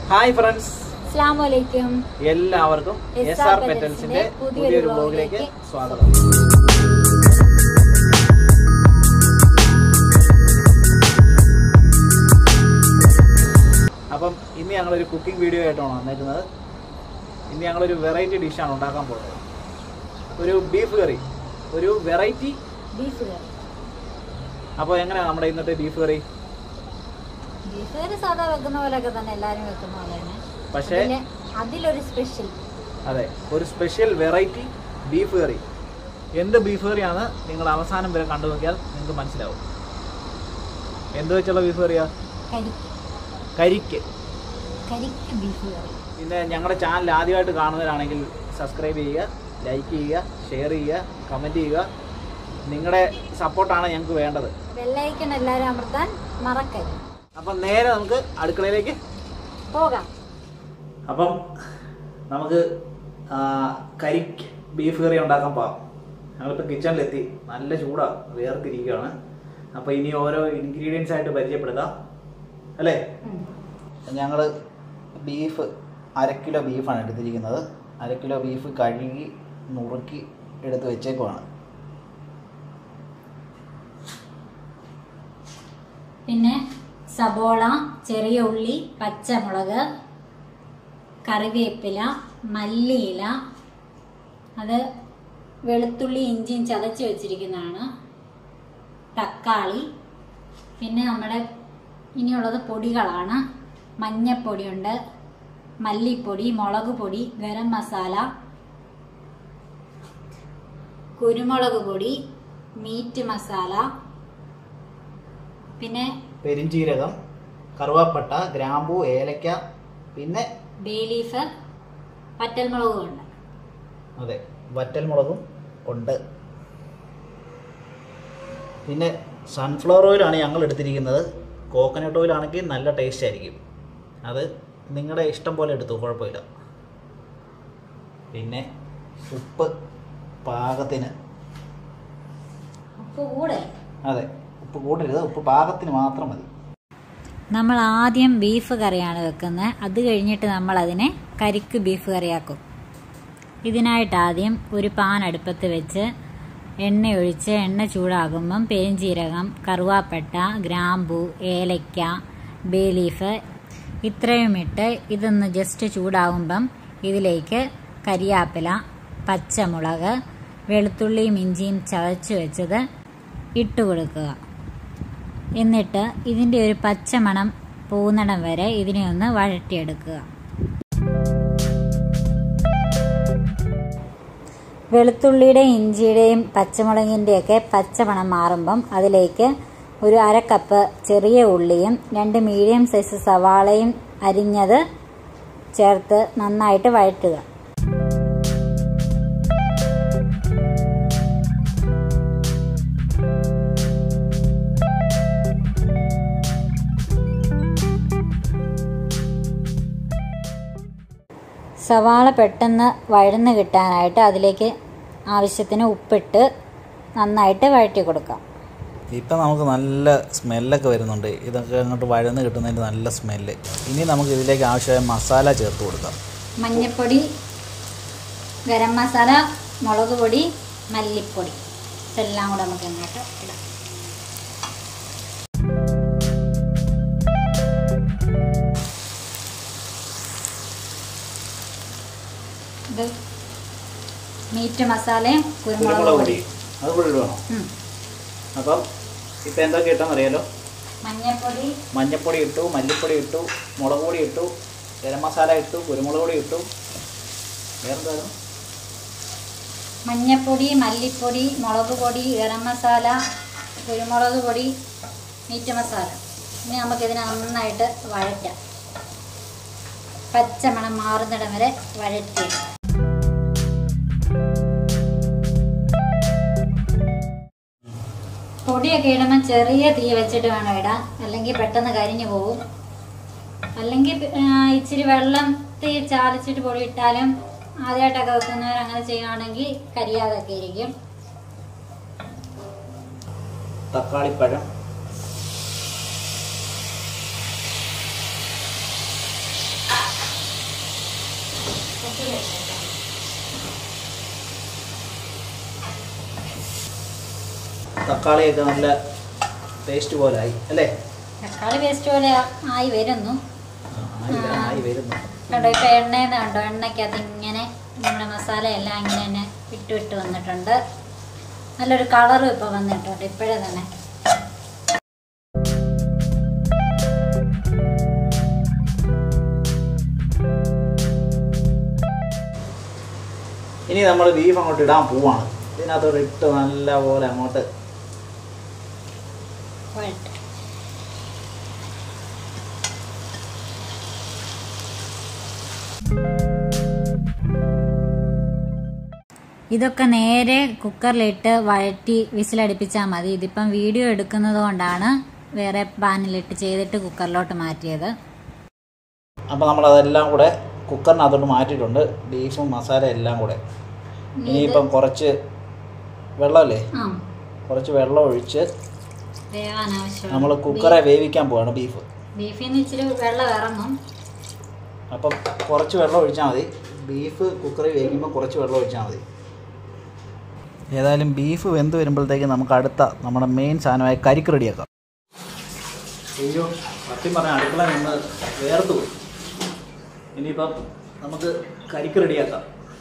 Hi friends അസ്സാം വലൈക്കും എല്ലാവർക്കും SR എസ് ആർ Petals പെറ്റൽസിന്റെ ന്റെ പുതിയൊരു പുതിയൊരു ബ്ലോഗിലേക്ക് വ്ലോഗിലേക്ക് സ്വാഗതം അപ്പം ഇന്ന് ഞങ്ങളൊരു കുക്കിംഗ് വീഡിയോ ആയിട്ടാണ് വന്നേക്കുന്നത് ഇന്ന് ഞങ്ങളൊരു വെറൈറ്റി ഡിഷാണ് ഉണ്ടാക്കാൻ പോകുന്നത് ഒരു ബീഫ് കറി ഒരു വെറൈറ്റി ബീഫ് കറി അപ്പോൾ എങ്ങനെയാണ് നമ്മുടെ ഇന്നത്തെ ബീഫ് കറി ബീഫ് കറി സാധാ വെക്കുന്ന പോലെയൊക്കെ തന്നെ എല്ലാവരും വെക്കുന്ന പോലെ തന്നെ പക്ഷേ അതില് അതിലൊരു സ്പെഷ്യൽ അതെ ഒരു സ്പെഷ്യൽ വെറൈറ്റി ബീഫ് കറി എന്ത് ബീഫ് കറിയാണ് നിങ്ങൾ അവസാനം വരെ കണ്ടു നോക്കിയാൽ നിങ്ങൾക്ക് മനസ്സിലാവും എന്ത് വെച്ചുള്ള ബീഫ് കറിയാ കരിക്ക് കരിക്ക് കരിക്ക് ബീഫ് കറി പിന്നെ ഞങ്ങളുടെ ചാനൽ ആദ്യമായിട്ട് കാണുന്നവരാണെങ്കിൽ സബ്സ്ക്രൈബ് ചെയ്യുക ലൈക്ക് ചെയ്യുക ഷെയർ ചെയ്യുക കമൻറ്റ് ചെയ്യുക നിങ്ങളുടെ സപ്പോർട്ടാണ് ഞങ്ങൾക്ക് വേണ്ടത് വെള്ളയിക്കൺ എല്ലാവരും അമർത്താൻ മറക്കരുത് അപ്പം നേരെ നമുക്ക് അടുക്കളയിലേക്ക് പോകാം അപ്പം നമുക്ക് ആ, കരിക്ക് ബീഫ് കറി ഉണ്ടാക്കാൻ പോകാം ഞങ്ങളിപ്പോൾ കിച്ചണിലെത്തി നല്ല ചൂടാണ് വേർതിരിക്കുകയാണ് അപ്പോൾ ഇനി ഓരോ ഇൻഗ്രീഡിയൻസ് ആയിട്ട് പരിചയപ്പെടുത്താം അല്ലേ ഉം. ഞങ്ങൾ ബീഫ് അര കിലോ ബീഫാണ് എടുത്തിരിക്കുന്നത് അര കിലോ ബീഫ് കഴുകി നുറുക്കി എടുത്ത് വെച്ചേക്കുവാണ് പിന്നെ സബോള ചെറിയ ഉള്ളി പച്ചമുളക് കറിവേപ്പില മല്ലിയില അത് വെളുത്തുള്ളി ഇഞ്ചിയും ചതച്ച് വെച്ചിരിക്കുന്നതാണ് തക്കാളി പിന്നെ നമ്മുടെ ഇനിയുള്ളത് പൊടികളാണ് മഞ്ഞപ്പൊടിയുണ്ട് മല്ലിപ്പൊടി മുളക് പൊടി ഗരം മസാല കുരുമുളക് പൊടി മീറ്റ് മസാല പിന്നെ പെരിഞ്ചീരകം കറുവാപ്പട്ട ഗ്രാമ്പൂ ഏലക്ക പിന്നെ ബേ ലീഫ് പറ്റൽമുളകും ഉണ്ട് അതെ വറ്റൽമുളകും ഉണ്ട് പിന്നെ സൺഫ്ലവർ ഓയിലാണ് ഞങ്ങൾ എടുത്തിരിക്കുന്നത് കോക്കനട്ട് ഓയിലാണെങ്കിൽ നല്ല ടേസ്റ്റ് ആയിരിക്കും അത് നിങ്ങളുടെ ഇഷ്ടം പോലെ എടുത്തു കുഴപ്പമില്ല പിന്നെ ഉപ്പ് പാകത്തിന് ഉപ്പ് കൂടെ അതെ ഉപ്പ് കൂട്ടരുത് ഉപ്പ് പാകത്തിന് മാത്രം മതി നമ്മൾ ആദ്യം ബീഫ് കറിയാണ് വെക്കുന്നത് അത് കഴിഞ്ഞിട്ട് നമ്മൾ അതിനെ കരിക്ക് ബീഫ് കറിയാക്കും ഇതിനായിട്ട് ആദ്യം ഒരു പാൻ അടുപ്പത്ത് വെച്ച് എണ്ണ ഒഴിച്ച് എണ്ണ ചൂടാകുമ്പം പെരിഞ്ചീരകം കറുവാപ്പട്ട ഗ്രാമ്പു ഏലക്ക ബേ ലീഫ് ഇത്രയും ഇട്ട് ഇതൊന്ന് ജസ്റ്റ് ചൂടാകുമ്പം ഇതിലേക്ക് കരിയാപ്പില പച്ചമുളക് വെളുത്തുള്ളിയും ഇഞ്ചിയും ചതച്ച് വെച്ചത് ഇട്ട് കൊടുക്കുക എന്നിട്ട് ഇതിൻ്റെ ഒരു പച്ചമണം പോകുന്നിടം വരെ ഇതിനെ ഒന്ന് വഴറ്റിയെടുക്കുക വെളുത്തുള്ളിയുടെയും ഇഞ്ചിയുടെയും പച്ചമുളകിൻ്റെയൊക്കെ പച്ചമണം മാറുമ്പം അതിലേക്ക് ഒരു അര കപ്പ് ചെറിയ ഉള്ളിയും രണ്ട് മീഡിയം സൈസ് സവാളയും അരിഞ്ഞത് ചേർത്ത് നന്നായിട്ട് വഴറ്റുക സവാള പെട്ടെന്ന് വഴന്ന് കിട്ടാനായിട്ട് അതിലേക്ക് ആവശ്യത്തിന് ഉപ്പിട്ട് നന്നായിട്ട് വഴറ്റി കൊടുക്കാം ഇപ്പം നമുക്ക് നല്ല സ്മെല്ലൊക്കെ വരുന്നുണ്ട് ഇതൊക്കെ അങ്ങോട്ട് വഴന്ന് കിട്ടുന്നതിൻ്റെ നല്ല സ്മെല്ല് ഇനി നമുക്ക് ഇതിലേക്ക് ആവശ്യമായ മസാല ചേർത്ത് കൊടുക്കാം മഞ്ഞൾപ്പൊടി ഗരം മസാല മുളക് പൊടി മല്ലിപ്പൊടി ഇതെല്ലാം കൂടെ നമുക്ക് ഇങ്ങോട്ട് ഇടാം ഇത് മീറ്റ് മസാലയും കുരുമുളക് പൊടി അത് കൂടി ഇടണം ഉം. അപ്പം ഇപ്പം എന്തൊക്കെ ഇട്ടെന്ന് അറിയാലോ മഞ്ഞൾപ്പൊടി മഞ്ഞപ്പൊടി ഇട്ടു മല്ലിപ്പൊടി ഇട്ടു മുളക് പൊടി ഇട്ടു ഗരം മസാല ഇട്ടു കുരുമുളക് പൊടി ഇട്ടു വേറെന്തായിരുന്നു മഞ്ഞപ്പൊടി മല്ലിപ്പൊടി മുളക് പൊടി ഗരം മസാല കുരുമുളക് പൊടി മീറ്റ് മസാല ഇനി നമുക്കിതിനെ നന്നായിട്ട് വഴറ്റാം പച്ചമണം മാറുന്നിടം വരെ വഴറ്റി പൊടിയൊക്കെ ഇടുമ്പോൾ ചെറിയ തീ വെച്ചിട്ട് വേണം ഇടാൻ അല്ലെങ്കിൽ പെട്ടെന്ന് കരിഞ്ഞു പോകും അല്ലെങ്കിൽ ആ, ഇച്ചിരി വെള്ളം തീ ചാലിച്ചിട്ട് പൊടി ഇട്ടാലും ആദ്യമായിട്ടൊക്കെ വെക്കുന്നവർ അങ്ങനെ ചെയ്യുകയാണെങ്കിൽ കരിയാതൊക്കെ ഇരിക്കും തക്കാളിപ്പഴം തക്കാളിയൊക്കെ നല്ല പേസ്റ്റ് പോലെ ആയി അല്ലേ തക്കാളി പേസ്റ്റ് പോലെ ആയി വരുന്നു ആ, ആയി വരാം, ആയി വരുന്നു കണ്ടോ ഇപ്പൊ എണ്ണയെന്ന് കണ്ടോ എണ്ണയ്ക്കകത്ത് ഇങ്ങനെ നമ്മുടെ മസാല എല്ലാം ഇങ്ങനെ തന്നെ ഇട്ട് ഇട്ട് വന്നിട്ടുണ്ട് നല്ലൊരു കളറും ഇപ്പൊ വന്നിട്ടുണ്ട് ഇപ്പോഴേ തന്നെ ഇനി നമ്മൾ ബീഫ് അങ്ങോട്ട് ഇടാൻ പോവാണ് ഇതിനകത്തോട്ട് ഇട്ട് നല്ല പോലെ അങ്ങോട്ട് വഴട്ട്. ഇതൊക്കെ നേരെ കുക്കറിലിട്ട് വഴറ്റി വിസിലടുപ്പിച്ചാൽ മതി ഇതിപ്പം വീഡിയോ എടുക്കുന്നത് കൊണ്ടാണ് വേറെ പാനിലിട്ട് ചെയ്തിട്ട് കുക്കറിലോട്ട് മാറ്റിയത് അപ്പോൾ നമ്മളതെല്ലാം കൂടെ കുക്കറിനകത്തോട്ട് മാറ്റിയിട്ടുണ്ട് ബീഫും മസാല എല്ലാം കൂടെ ഇനിയിപ്പം കുറച്ച് വെള്ളമല്ലേ ആ കുറച്ച് വെള്ളം ഒഴിച്ച് വേവാൻ ആവശ്യം നമ്മൾ കുക്കറെ വേവിക്കാൻ പോവാണ് ബീഫ് ബീഫിൽ നിന്ന് ഇച്ചിരി വെള്ളം ഇറങ്ങും അപ്പം കുറച്ച് വെള്ളം ഒഴിച്ചാൽ മതി ബീഫ് കുക്കറിൽ വേവിക്കുമ്പോൾ കുറച്ച് വെള്ളം ഒഴിച്ചാൽ മതി ഏതായാലും ബീഫ് വെന്ത് വരുമ്പോഴത്തേക്ക് നമുക്ക് അടുത്ത നമ്മുടെ മെയിൻ സാധനമായ കരിക്ക് റെഡിയാക്കാം അയ്യോ സത്യം പറഞ്ഞ അടുക്കള നിന്ന് വേർത്ത് പോയി ഇനിയിപ്പം നമുക്ക് കരിക്ക് റെഡിയാക്കാം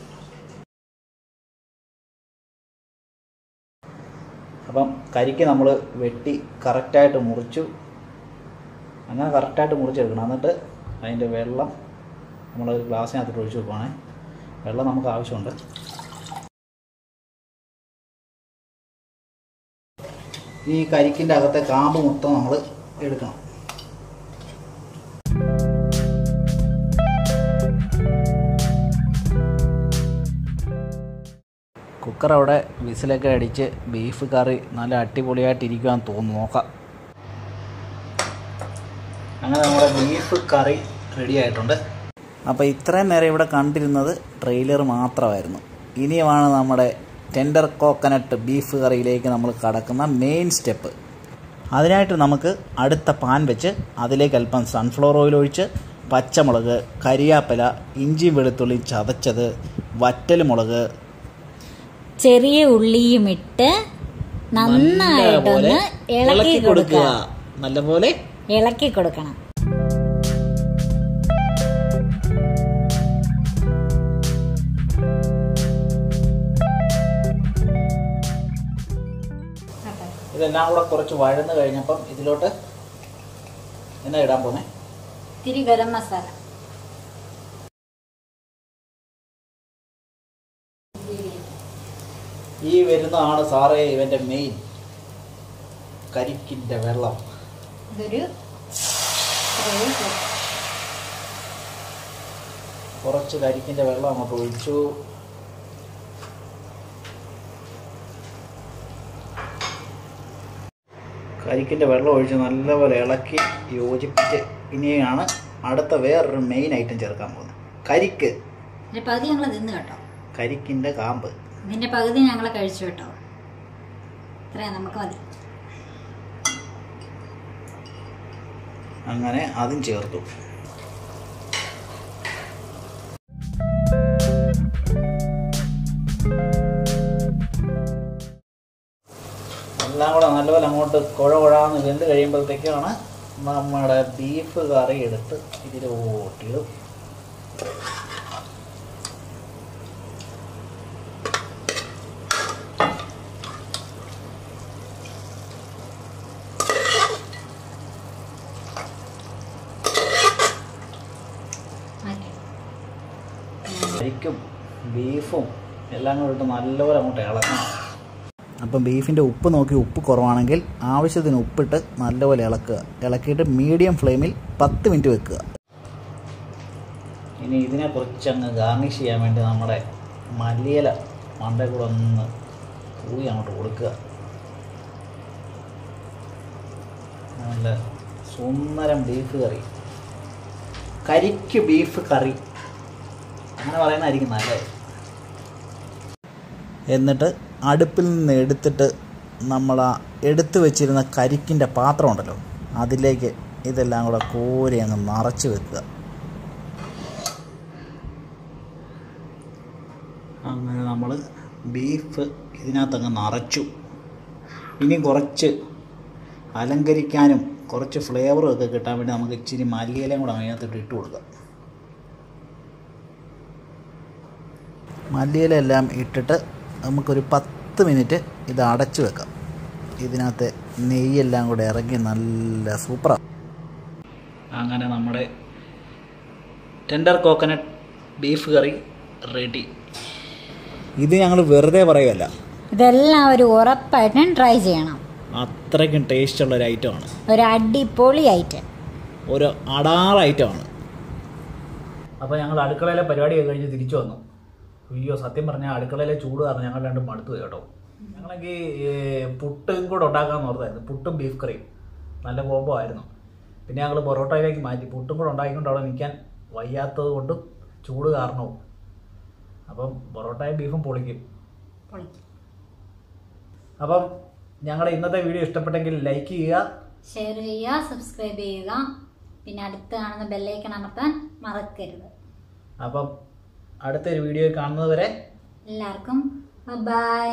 അപ്പം കരിക്ക് നമ്മൾ വെട്ടി കറക്റ്റായിട്ട് മുറിച്ചു അങ്ങനെ കറക്റ്റായിട്ട് മുറിച്ചെടുക്കണം എന്നിട്ട് അതിൻ്റെ വെള്ളം നമ്മൾ ഒരു ഗ്ലാസ്സിനകത്തോട്ട് ഒഴിച്ച് വെക്കുവാണേ വെള്ളം നമുക്ക് ആവശ്യമുണ്ട് ഈ കരിക്കിൻ്റെ അകത്തെ കാമ്പ് മൊത്തം നമ്മൾ എടുക്കണം കുക്കർ അവിടെ വിസിലൊക്കെ അടിച്ച് ബീഫ് കറി നല്ല അടിപൊളിയായിട്ട് ഇരിക്കുവാന്ന് തോന്നുന്നു നോക്കാം അങ്ങനെ നമ്മുടെ ബീഫ് കറി റെഡി ആയിട്ടുണ്ട് അപ്പോൾ ഇത്രയും നേരം ഇവിടെ കണ്ടിരുന്നത് ട്രെയിലർ മാത്രമായിരുന്നു ഇനിയുമാണ് നമ്മുടെ ടെൻഡർ കോക്കനട്ട് ബീഫ് കറിയിലേക്ക് നമ്മൾ കടക്കുന്ന മെയിൻ സ്റ്റെപ്പ് അതിനായിട്ട് നമുക്ക് അടുത്ത പാൻ വെച്ച് അതിലേക്ക് അല്പം സൺഫ്ലവർ ഓയിൽ ഒഴിച്ച് പച്ചമുളക് കരിയാപ്പില ഇഞ്ചി വെളുത്തുള്ളി ചതച്ചത് വറ്റൽമുളക് ചെറിയ ഉള്ളിയും ഇട്ട് നന്നായിട്ടൊന്ന് ഇളക്കി കൊടുക്കുക നല്ലപോലെ ഇളക്കി കൊടുക്കണം ഇതെല്ലാം കൂടെ കുറച്ച് വഴന്ന് കഴിഞ്ഞപ്പം ഇതിലോട്ട് എന്നാ ഇടാൻ പോന്നെ ഇത്തിരി ഗരം മസാല ഈ വരുന്നതാണ് സാറേ ഇവന്റെ മെയിൻ കരിക്കിന്റെ വെള്ളം ഇതൊരു കുറച്ച് കരിക്കിന്റെ വെള്ളം അങ്ങോട്ട് ഒഴിച്ചു കരിക്കിന്റെ വെള്ളം ഒഴിച്ച് നല്ലപോലെ ഇളക്കി യോജിപ്പിച്ച് ഇനിയാണ് അടുത്ത വേറൊരു മെയിൻ ഐറ്റം ചേർക്കാൻ പോകുന്നത് കരിക്ക് ഇതിന്റെ പകുതി ഞങ്ങൾ തിന്നു കേട്ടോ കരിക്കിന്റെ കാമ്പ് ഇതിന്റെ പകുതി ഞങ്ങൾ കഴിച്ചു കേട്ടോ ഇത്രയും നമുക്ക് മതി അങ്ങനെ അതും ചേർത്തു എല്ലാം കൂടെ നല്ലപോലെ അങ്ങോട്ട് കുഴ കുഴാന്ന് വെന്ത് കഴിയുമ്പോഴത്തേക്കാണ് നമ്മുടെ ബീഫ് കറി എടുത്ത് ഇതിലോട്ടിടും മാറ്റി കരിക്കും ബീഫും എല്ലാം കൂടെ ഇട്ട് നല്ലപോലെ അങ്ങോട്ട് ഇളക്കണം അപ്പം ബീഫിൻ്റെ ഉപ്പ് നോക്കി ഉപ്പ് കുറവാണെങ്കിൽ ആവശ്യത്തിന് ഉപ്പിട്ട് നല്ലപോലെ ഇളക്കുക ഇളക്കിയിട്ട് മീഡിയം ഫ്ലെയിമിൽ പത്ത് മിനിറ്റ് വെക്കുക ഇനി ഇതിനെ കുറച്ച് അങ്ങ് ഗാർണിഷ് ചെയ്യാൻ വേണ്ടി നമ്മുടെ മല്ലിയില മണ്ടയിൽ കൂടെ ഒന്ന് പൂയി അങ്ങോട്ട് കൊടുക്കുക നല്ല സുന്ദരം ബീഫ് കറി കരിക്ക് ബീഫ് കറി അങ്ങനെ പറയുന്നതായിരിക്കും നല്ലത് എന്നിട്ട് അടുപ്പിൽ നിന്ന് എടുത്തിട്ട് നമ്മൾ ആ എടുത്തു വെച്ചിരുന്ന കരിക്കിൻ്റെ പാത്രം ഉണ്ടല്ലോ അതിലേക്ക് ഇതെല്ലാം കൂടെ കോരി അങ്ങ് നിറച്ച് വെക്കുക അങ്ങനെ നമ്മൾ ബീഫ് ഇതിനകത്തങ്ങ് നിറച്ചു ഇനി കുറച്ച് അലങ്കരിക്കാനും കുറച്ച് ഫ്ലേവറും ഒക്കെ കിട്ടാൻ വേണ്ടി നമുക്ക് ഇച്ചിരി മല്ലിയിലയും കൂടെ അതിനകത്തിട്ട് ഇട്ട് കൊടുക്കാം മല്ലിയില എല്ലാം ഇട്ടിട്ട് നമുക്കൊരു പത്ത് മിനിറ്റ് ഇത് അടച്ചു വെക്കാം ഇതിനകത്ത് നെയ്യെല്ലാം കൂടെ ഇറങ്ങി നല്ല സൂപ്പറാണ് അങ്ങനെ നമ്മുടെ tender coconut beef curry ready ഇത് ഞങ്ങൾ വെറുതെ പറയുമല്ല ഇതെല്ലാം ഒരു ഉറപ്പായിട്ടും ട്രൈ ചെയ്യണം അത്രയ്ക്കും ടേസ്റ്റുള്ള ഒരു ഐറ്റമാണ് ഒരു അടിപൊളി ഐറ്റം ഒരു അടാറ് ഐറ്റമാണ് അപ്പോൾ ഞങ്ങൾ അടുക്കളയിലെ പരിപാടിയൊക്കെ കഴിഞ്ഞ് തിരിച്ചു വന്നു അയ്യോ സത്യം പറഞ്ഞാൽ അടുക്കളയിലെ ചൂട് കാരണം ഞങ്ങൾ രണ്ടും മടുത്തു പോയി കേട്ടോ ഞങ്ങളെങ്കിൽ പുട്ടും കൂടെ ഉണ്ടാക്കാമെന്ന് ഓർത്തായിരുന്നു പുട്ടും ബീഫ് കറിയും നല്ല കോംബോ ആയിരുന്നു പിന്നെ ഞങ്ങൾ പൊറോട്ടയിലേക്ക് മാറ്റി പുട്ടും കൂടെ ഉണ്ടാക്കിക്കൊണ്ട് അവിടെ നിൽക്കാൻ വയ്യാത്തത് കൊണ്ടും ചൂട് കാരണവും അപ്പം പൊറോട്ടയും ബീഫും പൊളിക്കും അപ്പം ഞങ്ങളുടെ ഇന്നത്തെ വീഡിയോ ഇഷ്ടപ്പെട്ടെങ്കിൽ ലൈക്ക് ചെയ്യുക ഷെയർ ചെയ്യുക സബ്സ്ക്രൈബ് ചെയ്യുക പിന്നെ അടുത്ത് കാണുന്ന ബെല്ലൈക്കൺ അമർത്താൻ മറക്കരുത് അപ്പം അടുത്തൊരു വീഡിയോ കാണുന്നത് വരെ എല്ലാവർക്കും ബൈ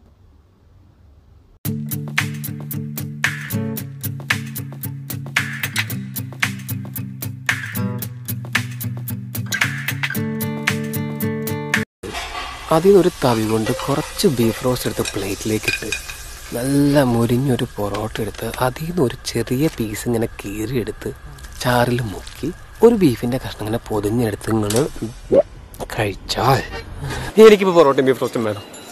അതിൽ നിന്നൊരു തവി കൊണ്ട് കുറച്ച് ബീഫ് റോസ്റ്റ് എടുത്ത് പ്ലേറ്റിലേക്ക് ഇട്ട് നല്ല മുരിഞ്ഞൊരു പൊറോട്ട എടുത്ത് അതിൽ നിന്ന് ഒരു ചെറിയ പീസ് ഇങ്ങനെ കീറിയെടുത്ത് ചാറിൽ മുക്കി ഒരു ബീഫിന്റെ കഷ്ണം ഇങ്ങനെ പൊതിഞ്ഞെടുത്ത് നിങ്ങൾ കഴിച്ചാൽ എനിക്കിപ്പോൾ പൊറോട്ടയും ബീഫ് റോസ്റ്റും വേണം